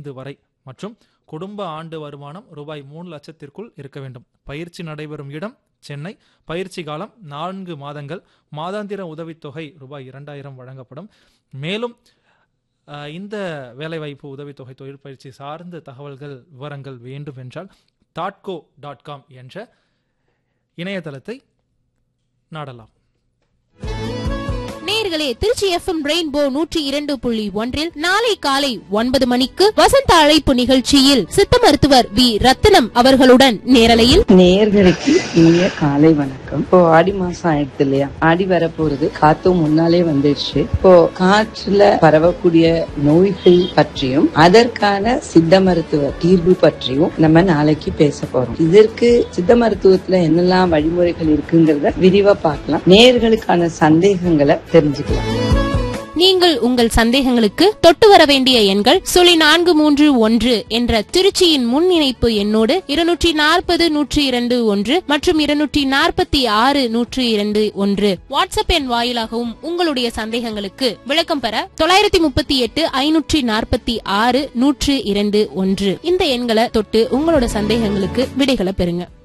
ஐந்து வரை மற்றும் குடும்ப ஆண்டு வருமானம் ரூபாய் மூணு லட்சத்திற்குள் இருக்க வேண்டும் பயிற்சி நடைபெறும் இடம் சென்னை பயிற்சி காலம் நான்கு மாதங்கள் மாதாந்திர உதவித்தொகை ரூபாய் இரண்டாயிரம் வழங்கப்படும் மேலும் அஹ், இந்த வேலைவாய்ப்பு உதவித்தொகை தொழில் பயிற்சி சார்ந்த தகவல்கள் விவரங்கள் வேண்டும் என்றால் தாட்கோ டாட் காம் என்ற இணையதளத்தை நாடலாம் நேயர்களே திருச்சி எஃப்எம் ரெயின்போ நூற்றி இரண்டு புள்ளி ஒன்றில் நாளை காலை ஒன்பது மணிக்கு வசந்த அழைப்பு நிகழ்ச்சியில் சித்த மருத்துவர் வி ரத்தினம் அவர்களுடன் நேரலையில் நேயர்களுக்கு இனிய காலை வணக்கம் இப்போ ஆடி மாசம் ஆயிடுது இல்லையா ஆடி வர போறது காத்தும் முன்னாலே வந்துடுச்சு இப்போ காற்றுல பரவக்கூடிய நோய்கள் பற்றியும் அதற்கான சித்த மருத்துவ தீர்வு பற்றியும் நம்ம நாளைக்கு பேச போறோம் இதற்கு சித்த மருத்துவத்துல என்னெல்லாம் வழிமுறைகள் இருக்குங்கிறத விரிவா பார்க்கலாம் நேயர்களுக்கான சந்தேகங்களை தெரிஞ்சுக்கலாம் நீங்கள் உங்கள் சந்தேகங்களுக்கு தொட்டு வர வேண்டிய எண்கள் சுழி நான்கு மூன்று ஒன்று என்ற திருச்சியின் முன் இணைப்பு எண்ணோடு இருநூற்றி நாற்பது நூற்றி இரண்டு ஒன்று மற்றும் இருநூற்றி நாற்பத்தி ஆறு நூற்றி இரண்டு ஒன்று வாட்ஸ்அப் எண் வாயிலாகவும் உங்களுடைய சந்தேகங்களுக்கு விளக்கம் பெற தொள்ளாயிரத்தி முப்பத்தி எட்டு ஐநூற்றி நாற்பத்தி ஆறு நூற்று இரண்டு ஒன்று இந்த எண்களை தொட்டு உங்களோட சந்தேகங்களுக்கு விடைகளை பெறுங்க